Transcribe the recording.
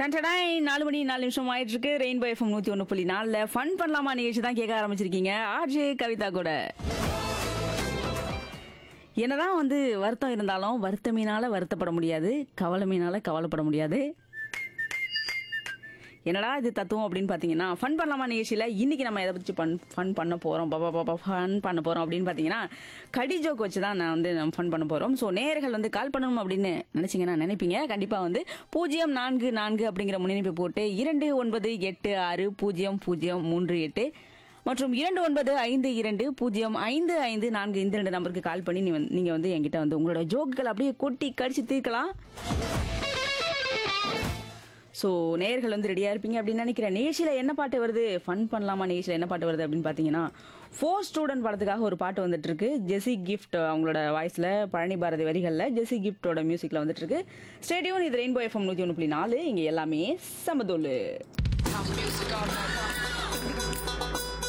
டன்டடாய் நாலு மணி நாலு நிமிஷம் ஆயிட்டு இருக்கு ரெயின்போ எஃப்எம் நூத்தி ஒன்று புள்ளி நாலுல ஃபன் பண்ணலாமா நிகழ்ச்சி தான் கேட்க ஆரம்பிச்சிருக்கீங்க ஆர்ஜே கவிதா கூட என்னதான் வந்து வருத்தம் இருந்தாலும் வருத்தமீனால வருத்தப்பட முடியாது கவலைமீனால கவலைப்பட முடியாது என்னடா இது தத்துவம் அப்படின்னு பார்த்தீங்கன்னா ஃபன் பண்ணலாமா நிகழ்ச்சியில் இன்னைக்கு நம்ம எதை பற்றி ஃபன் ஃபன் பண்ண போகிறோம் பாபா பாபா ஃபன் பண்ண போகிறோம் அப்படின்னு பார்த்தீங்கன்னா கடி ஜோக் வச்சு தான் நான் வந்து நம்ம ஃபன் பண்ண போகிறோம் ஸோ நேயர்கள் வந்து கால் பண்ணணும் அப்படின்னு நினச்சிங்கன்னா நினைப்பீங்க கண்டிப்பாக வந்து பூஜ்ஜியம் நான்கு நான்கு அப்படிங்கிற முன்னிணைப்பு போட்டு இரண்டு ஒன்பது எட்டு ஆறு பூஜ்ஜியம் பூஜ்ஜியம் மூன்று எட்டு மற்றும் இரண்டு ஒன்பது ஐந்து இரண்டு பூஜ்ஜியம் ஐந்து ஐந்து நான்கு இந்த ரெண்டு நம்பருக்கு கால் பண்ணி நீ வந்து- நீங்க வந்து என்கிட்ட வந்து உங்களோட ஜோக்குகள் அப்படியே கொட்டி கடிச்சு தீர்க்கலாம் ஸோ நேயர்கள் வந்து ரெடியாக இருப்பீங்க அப்படின்னு நினைக்கிறேன் நிகழ்ச்சியில் என்ன பாட்டு வருது ஃபன் பண்ணலாமா நிகழ்ச்சியில் என்ன பாட்டு வருது அப்படின்னு பார்த்தீங்கன்னா ஃபோர் ஸ்டூடெண்ட் படத்துக்காக ஒரு பாட்டு வந்துட்டு இருக்கு ஜெசி கிஃப்ட் அவங்களோட வாய்ஸில் பழனி பாரதி வரிகளில் ஜெசி கிஃப்டோட மியூசிக்கில் வந்துட்டு இருக்கு ஸ்டேடியம் இது ரெயின்போ எஃப்எம் நூற்றி ஒன்று புள்ளி நாலு இங்கே எல்லாமே சமதோலு House music all night